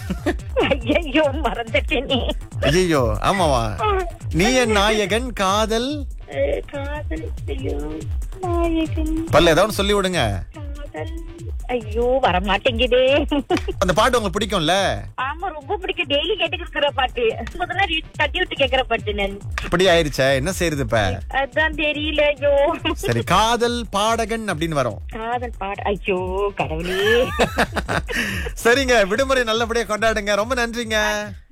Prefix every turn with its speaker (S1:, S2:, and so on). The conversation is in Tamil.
S1: ஐயோ மறந்துட்டேனே
S2: ஐயோ ஆமாவா நீ என் நாயகன் காதல்
S1: அஹ், காதல் ஐயோ நாயகன்
S2: பல்ல ஏதாவது ஒண்ணு சொல்லி விடுங்க
S1: காதல் ஐயோ வர மாட்டேங்குதே
S2: அந்த பாட்டு உங்களுக்கு பிடிக்கும்ல
S1: ஆமா ரொம்ப பிடிக்கும் டெய்லி கேட்டுக்கிட்டு இருக்கிற பாட்டு முதல்ல தட்டி விட்டு கேக்குற பாட்டு நான்
S2: இப்படி ஆயிருச்சே என்ன செய்யறது இப்ப
S1: அதான் தெரியல ஐயோ
S2: சரி காதல் பாடகன் அப்படின்னு வரும்
S1: காதல் பாட ஐயோ கடவுளே
S2: சரிங்க விடுமுறை நல்லபடியா கொண்டாடுங்க ரொம்ப நன்றிங்க